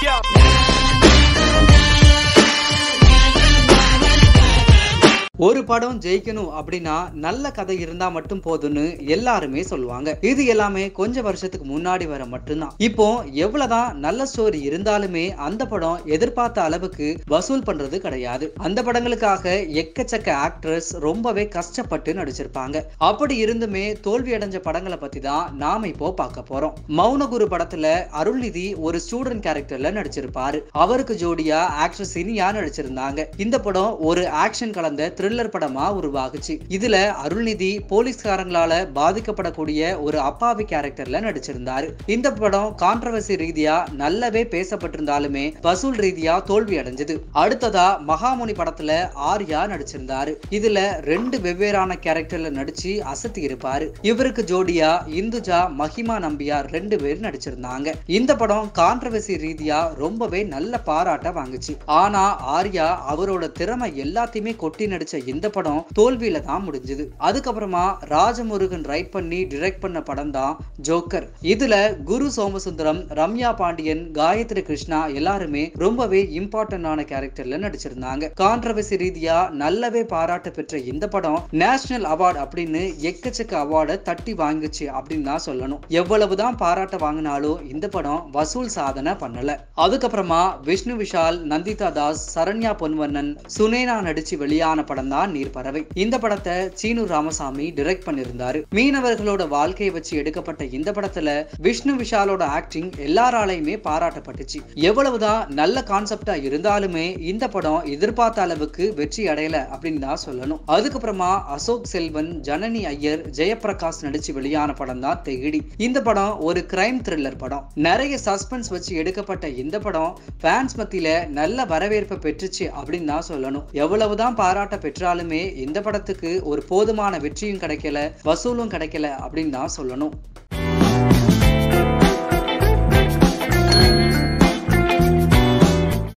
ஒரு படம் ஜெயிக்கணும் அப்படின்னா நல்ல கதை இருந்தா மட்டும் போதும்னு எல்லாருமே சொல்லுவாங்க இது எல்லாமே கொஞ்ச வருஷத்துக்கு முன்னாடி வர மட்டும்தான் இப்போ எவ்வளவுதான் நல்ல ஸ்டோரி இருந்தாலுமே அந்த படம் எதிர்பார்த்த அளவுக்கு வசூல் பண்றது கிடையாது அந்த படங்களுக்காக எக்கச்சக்க ஆக்ட்ரஸ் ரொம்பவே கஷ்டப்பட்டு நடிச்சிருப்பாங்க அப்படி இருந்துமே தோல்வி அடைஞ்ச படங்களை பத்தி தான் நாம இப்போ பார்க்க போறோம் மௌனகுரு படத்துல அருள்நிதி ஒரு ஸ்டூடெண்ட் கேரக்டர்ல நடிச்சிருப்பாரு அவருக்கு ஜோடியா ஆக்ட்ரஸ் இனியா நடிச்சிருந்தாங்க இந்த படம் ஒரு ஆக்ஷன் கலந்த த்ரில்லர் படமா உருவாகுச்சு இதுல அருள்நிதி போலீஸ்காரங்களால பாதிக்கப்படக்கூடிய ஒரு அப்பாவி கேரக்டர்ல நடிச்சிருந்தாரு இந்த படம் கான்ட்ரவர்சி ரீதியா நல்லாவே பேசப்பட்டிருந்தாலுமே வசூல் ரீதியா தோல்வி அடைஞ்சது அடுத்ததா மகாமுனி படத்துல ஆர்யா நடிச்சிருந்தாரு இதுல ரெண்டு வெவ்வேறான கேரக்டர்ல நடிச்சு அசத்தி இருப்பாரு இவருக்கு ஜோடியா இந்துஜா மஹிமா நம்பியார் ரெண்டு பேர் நடிச்சிருந்தாங்க இந்த படம் கான்ட்ரவர்சி ரீதியா ரொம்பவே நல்ல பாராட்ட வாங்குச்சு ஆனா ஆர்யா அவரோட திறமை எல்லாத்தையுமே கொட்டி நடிச்ச இந்த படம் தோல்வியில தான் முடிஞ்சது அதுக்கப்புறமா ராஜமுருகன் ரைட் பண்ணி டிரெக்ட் பண்ண படம் தான் ஜோக்கர் இதுல குரு சோமசுந்தரம் ரம்யா பாண்டியன் காயத்ரி கிருஷ்ணா எல்லாருமே ரொம்பவே இம்பார்ட்டன்டான கேரக்டர்ல நடிச்சிருந்தாங்க கான்ட்ரவர்சி ரீதியா நல்லாவே பாராட்ட பெற்ற இந்த படம் நேஷனல் அவார்டு அப்படின்னு எக்கச்சக்க அவார்டை தட்டி வாங்குச்சு அப்படின்னு தான் சொல்லணும் எவ்வளவுதான் பாராட்ட வாங்கினாலும் இந்த படம் வசூல் சாதனை பண்ணல அதுக்கப்புறமா விஷ்ணு விஷால் நந்திதா தாஸ் சரண்யா பொன்வண்ணன் சுனேனா நடிச்சு வெளியான படம் தான் நீர்ப்பறவை இந்த படத்தை சீனு ராமசாமி டிரெக்ட் பண்ணியிருந்தாரு மீனவர்களோட வாழ்க்கையை வச்சு எடுக்கப்பட்ட இந்த படத்துல விஷ்ணு விஷாலோட ஆக்டிங் எல்லாராலையுமே பாராட்டப்பட்டுச்சு எவ்வளவுதான் நல்ல கான்செப்டா இருந்தாலுமே இந்த படம் எதிர்பார்த்த அளவுக்கு வெற்றி அடையல அப்படின்னு தான் சொல்லணும் அதுக்கப்புறமா அசோக் செல்வன் ஜனனி ஐயர் ஜெயபிரகாஷ் நடிச்சு வெளியான படம் தான் தெகிடி இந்த படம் ஒரு கிரைம் த்ரில்லர் படம் நிறைய சஸ்பென்ஸ் வச்சு எடுக்கப்பட்ட இந்த படம் ஃபேன்ஸ் மத்தியில நல்ல வரவேற்பை பெற்றுச்சு அப்படின்னு தான் சொல்லணும் எவ்வளவுதான் பாராட்ட பெற்றாலுமே இந்த படத்துக்கு ஒரு போதுமான வெற்றியும் கிடைக்கல வசூலும் கிடைக்கல அப்படின்னு தான் சொல்லணும்